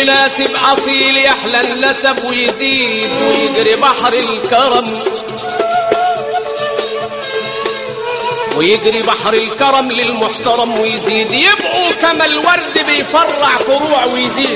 وناسب أصيل يحلى النسب ويزيد ويجري بحر الكرم ويجري بحر الكرم للمحترم ويزيد يبقوا كما الورد بيفرع فروع ويزيد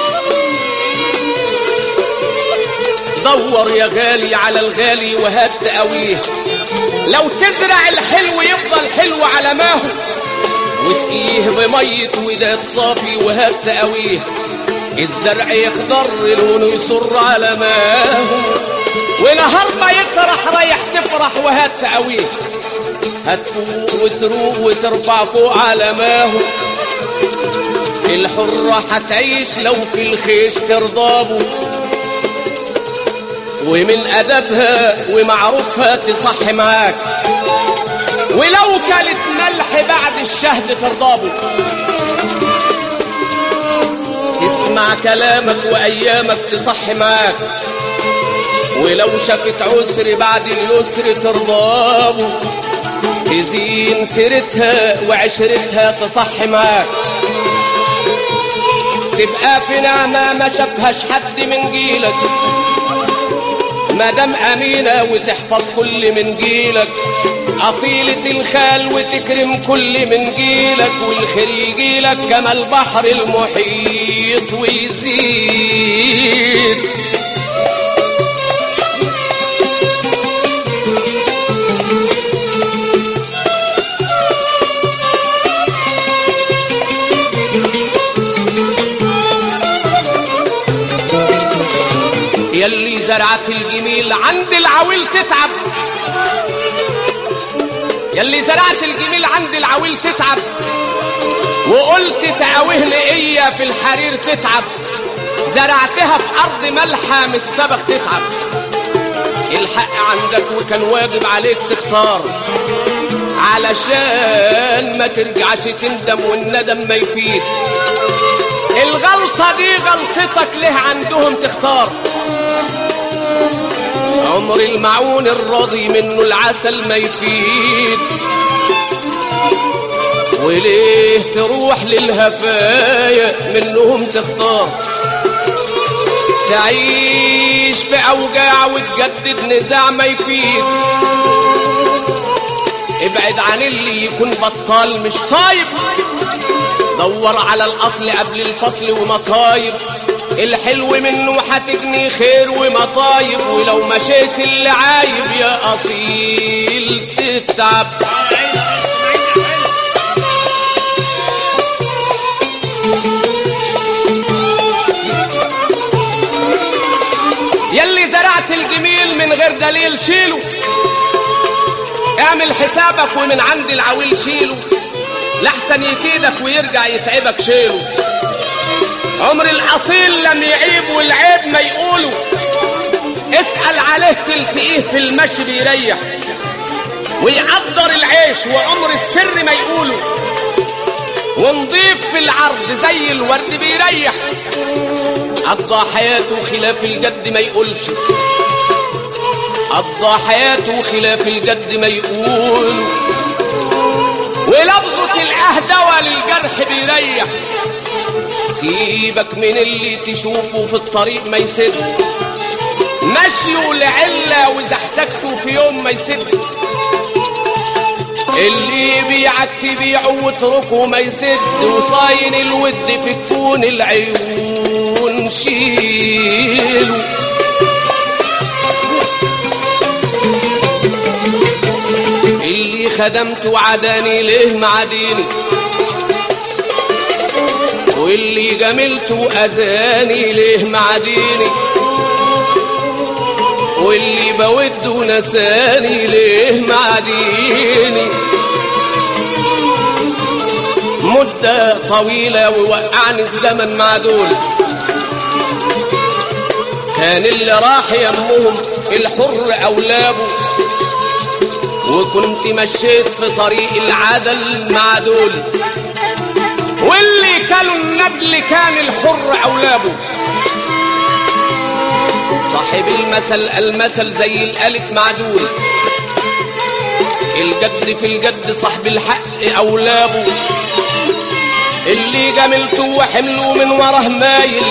دور يا غالي على الغالي وهات تقويه لو تزرع الحلو يفضل حلو على ما هو واسقيه بمية وداد صافي وهات تقويه الزرع يخضر لونه يصر على ما هو ونهار ما يطرح رايح تفرح وهات تقويه هتفوق وتروق وترفع فوق على ما هو الحرة هتعيش لو في الخيش ترضابه ومن أدبها ومعروفها تصح معاك ولو كانت ملح بعد الشهد ترضابه تسمع كلامك وأيامك تصح معاك ولو شافت عسر بعد اليسر ترضابه تزين سيرتها وعشرتها تصح معاك تبقى في نعمة ما شافهاش حد من جيلك مادام أمينة وتحفظ كل من جيلك أصيلة الخال وتكرم كل من جيلك والخير يجيلك كما البحر المحيط ويزيد يلي زرعت الجميل عند العويل تتعب يلي زرعت الجميل عند العويل تتعب وقلت تقاويه لقية في الحرير تتعب زرعتها في أرض ملحة من السبخ تتعب الحق عندك وكان واجب عليك تختار علشان ما ترجعش تندم والندم ما يفيد الغلطة دي غلطتك ليه عندهم تختار عمر المعون الراضي منه العسل ما يفيد وليه تروح للهفاية منهم تختار تعيش بأوجاع وتجدد نزاع ما يفيد ابعد عن اللي يكون بطال مش طايب دور على الأصل قبل الفصل ومطايب الحلو منه هتجني خير ومطايب ولو مشيت اللي عايب يا أصيل تتعب يلي زرعت الجميل من غير دليل شيله اعمل حسابك ومن عند العويل شيله لحسن يفيدك ويرجع يتعبك شيله عمر الأصيل لم يعيب والعيب ما يقوله اسأل عليه تلتقيه في المشي بيريح ويقدر العيش وعمر السر ما يقوله ونضيف في العرض زي الورد بيريح قضى حياته خلاف الجد ما يقولش قضى حياته خلاف الجد ما يقول ولفظة الأهدوى للجرح بيريح سيبك من اللي تشوفه في الطريق ما يسد مشيه لعلة وإذا احتجته في يوم ما يسد اللي يبيعك تبيعه واتركه ما يسد وصاين الود في كفون العيون شيله اللي خدمته عداني ليه معديني واللي جملته أذاني ليه معديني واللي بوده نساني ليه معديني مدة طويلة ووقعني الزمن مع دول كان اللي راح يمهم الحر أولابه وكنت مشيت في طريق العدل مع دول واللي كانوا الندل كان الحر أولابه صاحب المثل المثل زي الألف معدول الجد في الجد صاحب الحق أولابه اللي جملته وحمله من وراه مايل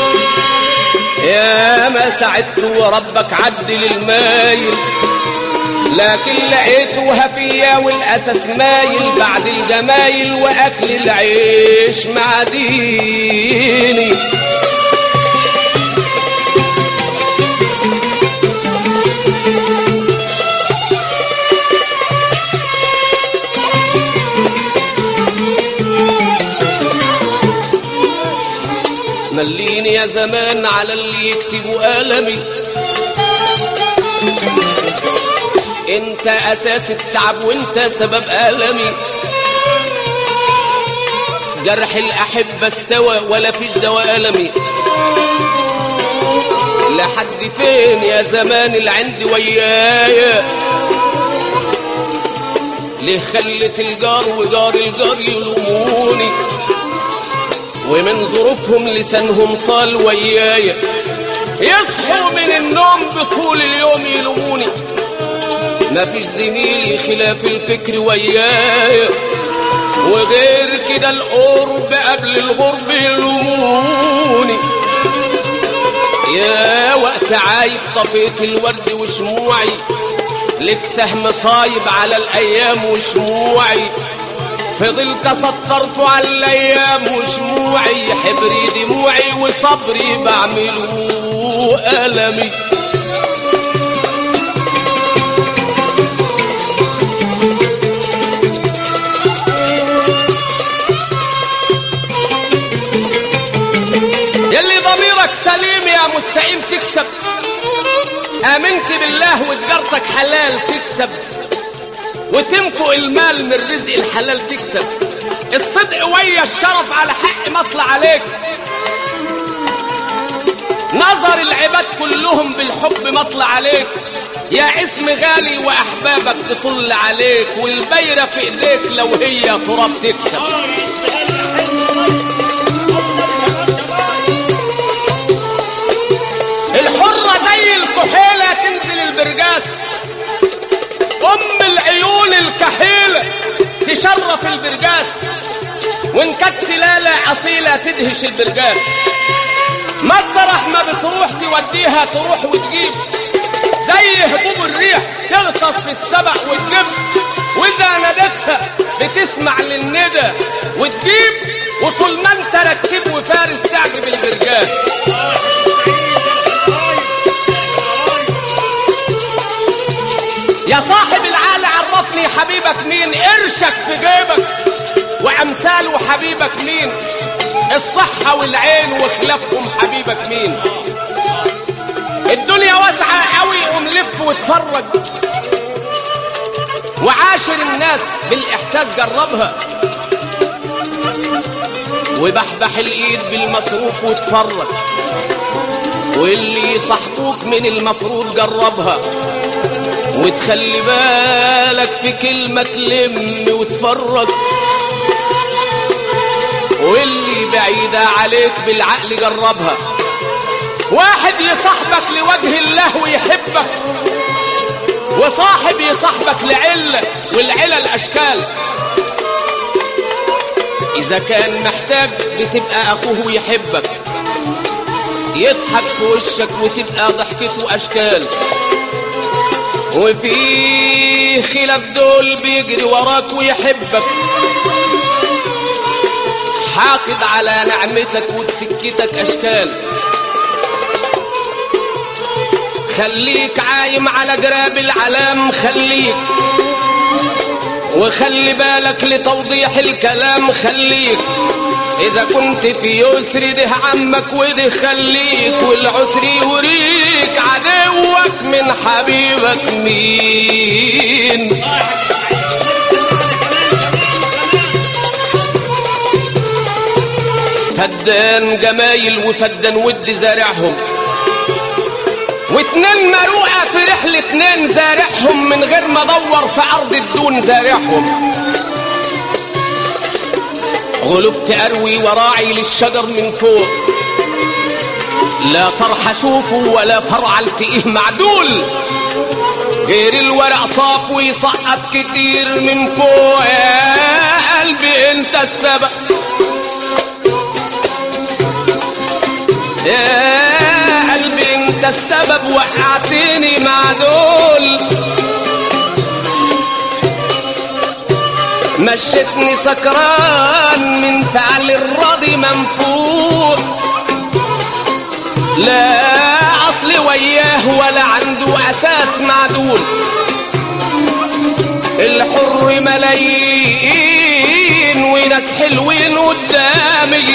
يا ما سعدته وربك عدل المايل لكن لقيته هفية والأساس مايل بعد الجمايل وأكل العيش مع ديني مليني يا زمان على اللي يكتبوا ألمي انت اساس التعب وانت سبب ألمي جرح الأحبة استوى ولا فيش دواء ألمي لحد فين يا زمان العند ويايا ليه خلت الجار وجار الجار يلوموني ومن ظروفهم لسانهم طال ويايا يصحوا من النوم بطول اليوم يلوموني مفيش زميلي خلاف الفكر ويايا وغير كده القرب قبل الغرب يلوموني يا وقت عايب طفيت الورد وشموعي لك سهم صايب على الايام وشموعي فضلت سطرت على الايام وشموعي حبري دموعي وصبري بعمله ألمي يلي ضميرك سليم يا مستقيم تكسب آمنت بالله وتجارتك حلال تكسب وتنفق المال من رزق الحلال تكسب الصدق ويا الشرف على حق مطلع عليك نظر العباد كلهم بالحب مطلع عليك يا اسم غالي واحبابك تطل عليك والبيرة في ايديك لو هي تراب تكسب الحرة زي الكحيلة تنزل البرجاس ام العيون الكحيلة تشرف البرجاس وان كانت سلالة اصيلة تدهش البرجاس مطرح ما بتروح توديها تروح وتجيب زي هبوب الريح تغطس في السبع وتجيب واذا نادتها بتسمع للندى وتجيب وطول ما انت ركب وفارس تعجب البرجاس يا صاحب العقل عرفني حبيبك مين قرشك في جيبك وامثاله حبيبك مين الصحة والعين وخلافهم حبيبك مين الدنيا واسعة قوي قوم لف واتفرج وعاشر الناس بالإحساس جربها وبحبح الإيد بالمصروف واتفرج واللي يصاحبوك من المفروض جربها وتخلي بالك في كلمة تلم وتفرج واللي بعيدة عليك بالعقل جربها واحد يصاحبك لوجه الله ويحبك وصاحب يصاحبك لعلة والعلة الأشكال إذا كان محتاج بتبقى أخوه يحبك يضحك في وشك وتبقى ضحكته أشكال وفي خلاف دول بيجري وراك ويحبك حاقد على نعمتك وفي سكتك أشكال خليك عايم على جراب العلام خليك وخلي بالك لتوضيح الكلام خليك إذا كنت في يسر ده عمك وده خليك والعسر يوريك عدوك من حبيبك مين فدان جمايل وفدان ود زارعهم واتنين مروقة في رحلة اتنين زارعهم من غير ما ادور في ارض الدون زارعهم غلبت اروي وراعي للشجر من فوق لا طرح اشوفه ولا فرع التقيه معدول غير الورق صاف ويسقط كتير من فوق يا قلبي انت السبب يا قلبي انت السبب وقعتني مع دول مشيتني سكران من فعل الراضي منفوق لا اصل وياه ولا عنده اساس معدول الحر ملايين وناس حلوين قدامي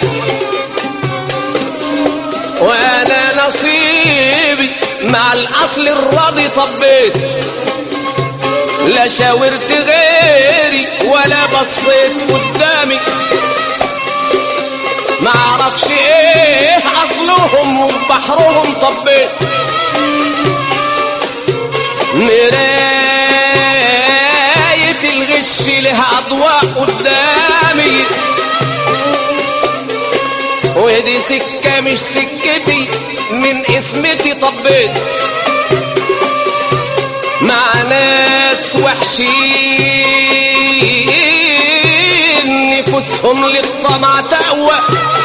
وانا نصيبي مع الاصل الراضي طبيت لا شاورت غيري ولا بصيت قدامي ما اعرفش ايه اصلهم وبحرهم طبيت مراية الغش لها اضواء قدامي ودي سكة مش سكتي من اسمتي طبيت مع ناس وحشين نفوسهم للطمع تقوى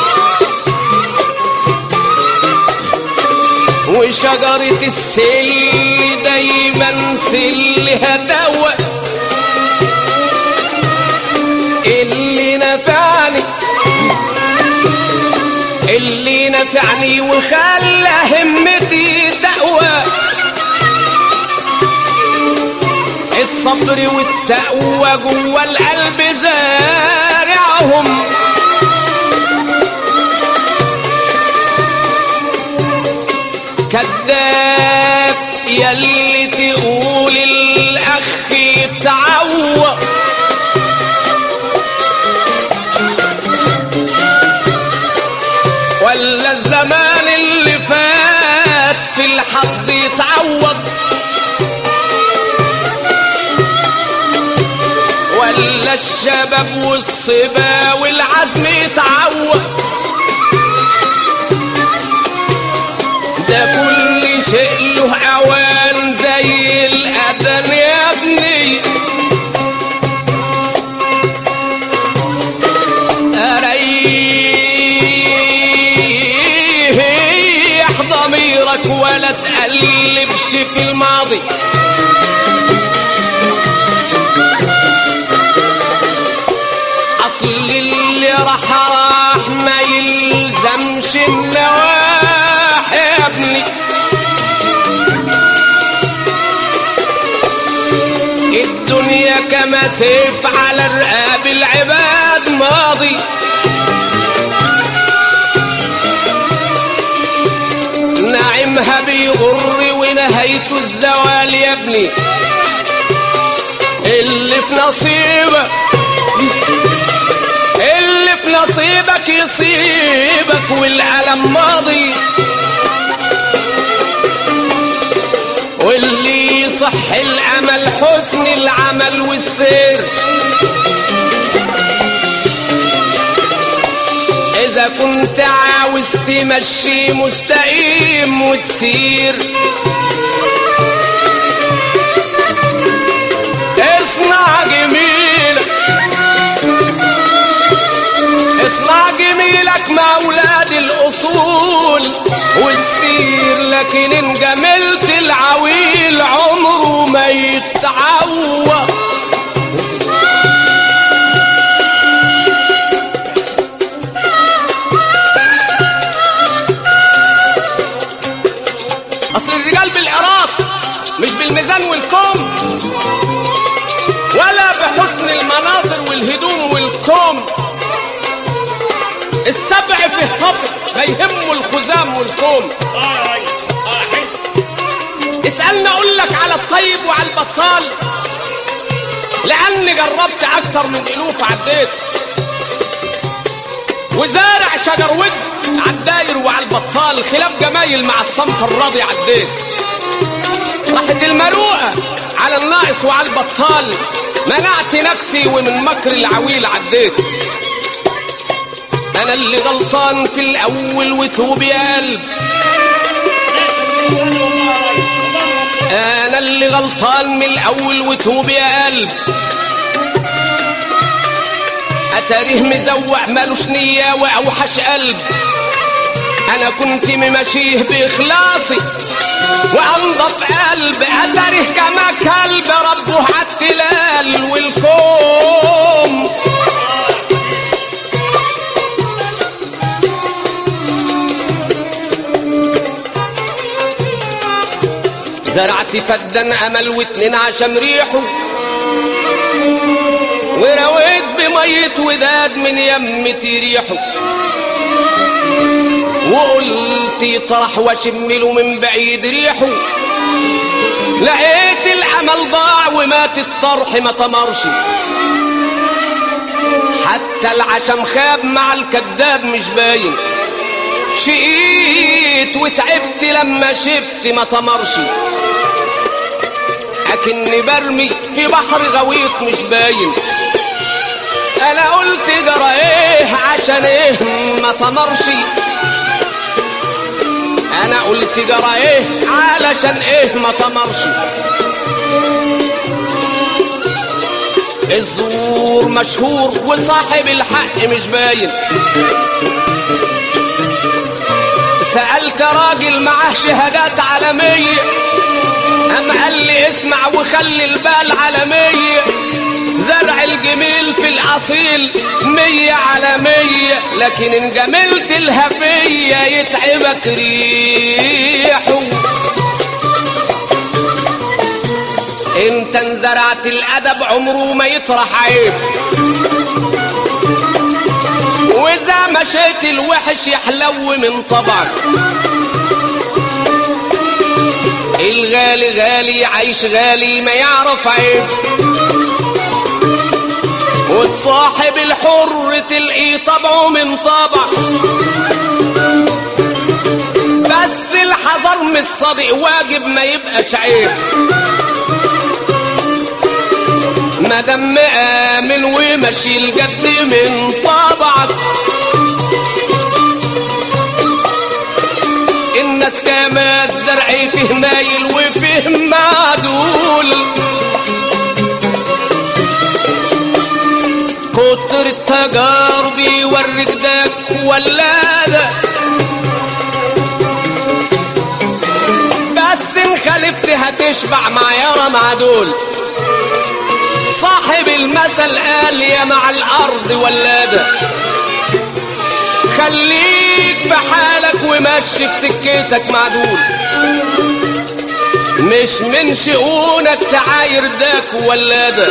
وشجرة السل دايما سلها دوا اللي نفعني اللي نفعني وخلى همتي تقوى الصبر والتقوى جوه القلب زارعهم كذاب يلي تقول الاخ يتعوى ولا الزمان اللي فات في الحظ يتعوض ولا الشباب والصبا والعزم يتعوض ده كل شيء له اوان زي الاذان يا ابني ريح ضميرك ولا تقلبش في الماضي اصل اللي راح راح ما يلزمش النواحي يا ابني الدنيا كما سيف على رقاب العباد ماضي نعيمها بيغر ونهايته الزوال يا ابني اللي في نصيبك اللي في نصيبك يصيبك والألم ماضي واللي يصح الأمل حسن العمل والسير إذا كنت عاوز تمشي مستقيم وتسير اصنع جميلك اصنع جميلك مع اولاد الاصول والسير لكن ان جملت العويل عمره ما يتعوض اصل الرجال بالعراق مش بالميزان والكوم ولا بحسن المناظر والهدوم والكوم السبع فيه طبع ما يهمه الخزام والكوم اه يا ريس اه حلو اسألني اقول لك على الطيب وعلى البطال لاني جربت اكتر من الوف عديت وزارع شجر ود عالداير وعلى البطال خلاف جمايل مع الصنف الراضي عديت راحت المروءة على الناقص وعلى البطال منعت نفسي ومن مكر العويل عديت انا اللي غلطان في الاول وتوب يا قلب انا اللي غلطان من الاول وتوب يا قلب اتاريه مزوع مالوش نية واوحش قلب انا كنت ممشيه باخلاصي وانضف قلب اتره كما كلب ربه عالتلال والكوم زرعت فدان امل واتنين عشان ريحه ورويت بمية وداد من يمتي ريحه وقلت يطرح واشمله من بعيد ريحه لقيت الامل ضاع ومات الطرح ما تمرش حتى العشم خاب مع الكذاب مش باين شقيت وتعبت لما شفت ما تمرش اكني برمي في بحر غويط مش باين انا قلت جرى ايه عشان ايه ما تمرش انا قلت جرى ايه علشان ايه ما تمرش الزور مشهور وصاحب الحق مش باين سألت راجل معاه شهادات عالمية أم قال لي اسمع وخلي البال عالمية زرع الجميل في الأصيل مية على مية لكن إن جملت الهفية يتعبك ريحه انت انزرعت الأدب عمره ما يطرح عيب وإذا مشيت الوحش يحلو من طبعك الغالي غالي عايش غالي ما يعرف عيب وتصاحب الحر تلقي طبعه من طبع بس الحذر من الصديق واجب ما يبقاش عيب ما دام آمن ومشي الجد من طبعك الناس كما الزرع فيه مايل وفيه معدول كتر التجارب يوريك داك ولاده بس ان خالفت هتشبع معيارة مع دول صاحب المثل قال يا مع الارض ولاده خليك في حالك ومشي في سكتك مع دول مش من شؤونك تعاير داك ولاده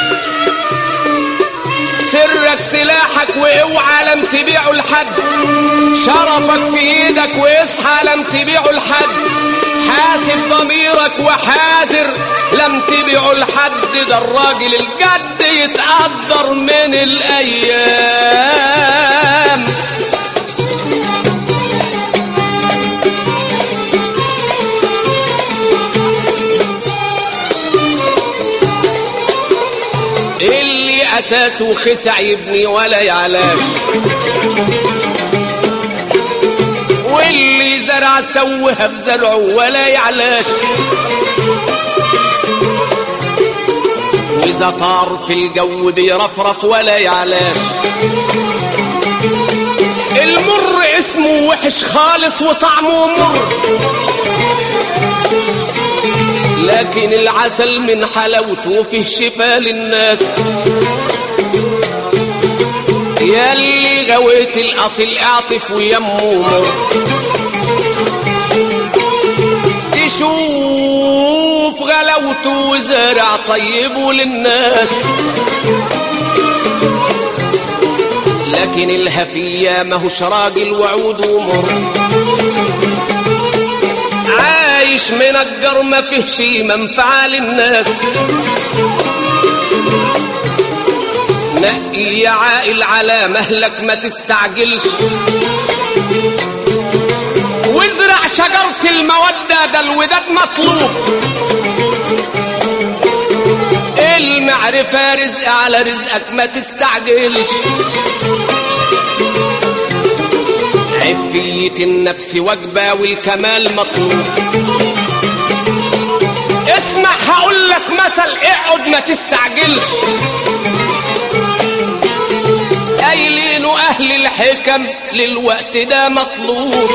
سرك سلاحك واوعى لم تبيعه لحد شرفك في ايدك واصحى لم تبيعه لحد حاسب ضميرك وحاذر لم تبيعه لحد ده الراجل الجد يتقدر من الايام اللي اساسه خسع يبني ولا يعلاش واللي زرع سوها بزرعه ولا يعلاش واذا طار في الجو بيرفرف ولا يعلاش المر اسمه وحش خالص وطعمه مر لكن العسل من حلاوته فيه شفاء للناس ياللي غويت الاصل اعطف ويمه مر تشوف غلاوته وزرع طيبه للناس لكن الهفية ماهوش راجل وعوده مر عايش منجر ما فيهش منفعة للناس نقي يا عائل على مهلك ما تستعجلش وازرع شجرة المودة ده الوداد مطلوب المعرفة رزق على رزقك ما تستعجلش عفية النفس وجبة والكمال مطلوب اسمع هقول لك مثل اقعد ما تستعجلش قايلينه اهل الحكم للوقت ده مطلوب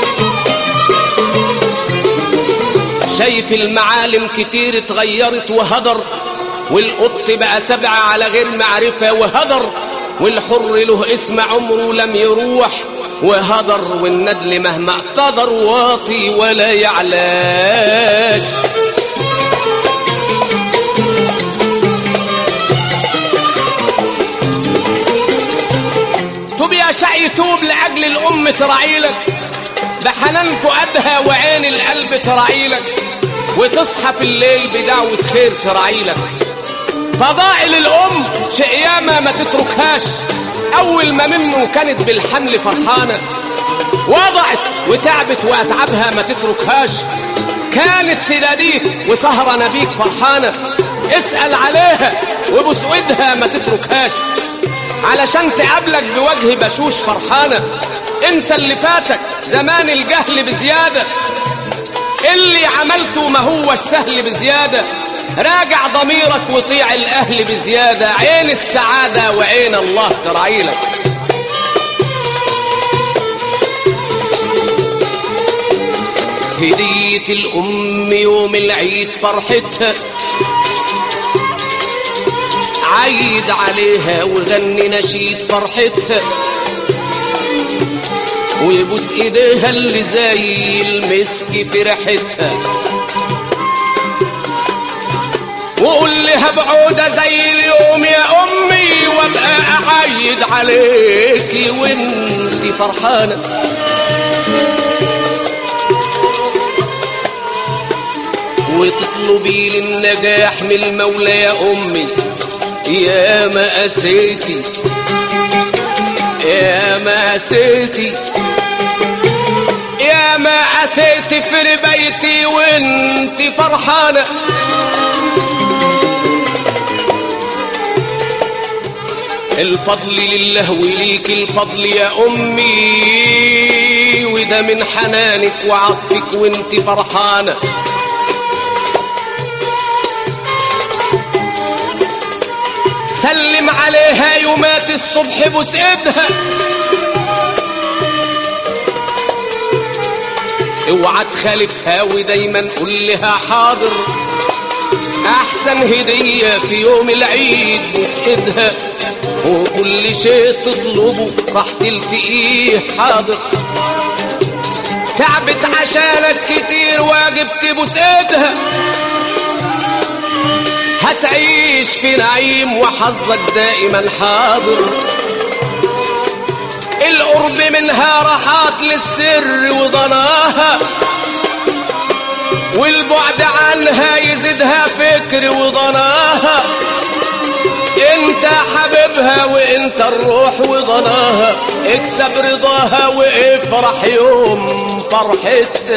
شايف المعالم كتير اتغيرت وهدر والقط بقى سبعة على غير معرفة وهدر والحر له اسم عمره لم يروح وهدر والندل مهما اقتدر واطي ولا يعلاش توب يا شقي توب لأجل الأم تراعيلك بحنان فؤادها وعين القلب تراعيلك وتصحى في الليل بدعوة خير تراعيلك فضائل الأم شيء ياما ما تتركهاش أول ما منه كانت بالحمل فرحانة وضعت وتعبت وأتعبها ما تتركهاش كانت تناديك وسهرة نبيك فرحانة اسأل عليها وبسودها ما تتركهاش علشان تقابلك بوجه بشوش فرحانة انسى اللي فاتك زمان الجهل بزيادة اللي عملته ما هو السهل بزيادة راجع ضميرك وطيع الأهل بزيادة عين السعادة وعين الله ترعيلك هدية الأم يوم العيد فرحتها عيد عليها وغني نشيد فرحتها ويبوس ايديها اللي زي المسك في ريحتها وقول لها بعودة زي اليوم يا امي وابقى اعيد عليكي وانت فرحانه وتطلبي للنجاح من المولى يا امي يا ما قسيتي يا ما قسيتي يا ما قسيتي في ربيتي وانت فرحانة الفضل لله وليك الفضل يا أمي وده من حنانك وعطفك وانت فرحانة سلم عليها يومات الصبح بوس ايدها اوعى تخالفها ودايما قول لها حاضر احسن هدية في يوم العيد بوس ايدها وكل شيء تطلبه راح تلتقيه حاضر تعبت عشانك كتير واجب تبوس ايدها هتعيش في نعيم وحظك دائما حاضر القرب منها راحات للسر وضناها والبعد عنها يزيدها فكر وضناها انت حبيبها وانت الروح وضناها اكسب رضاها وافرح يوم فرحتها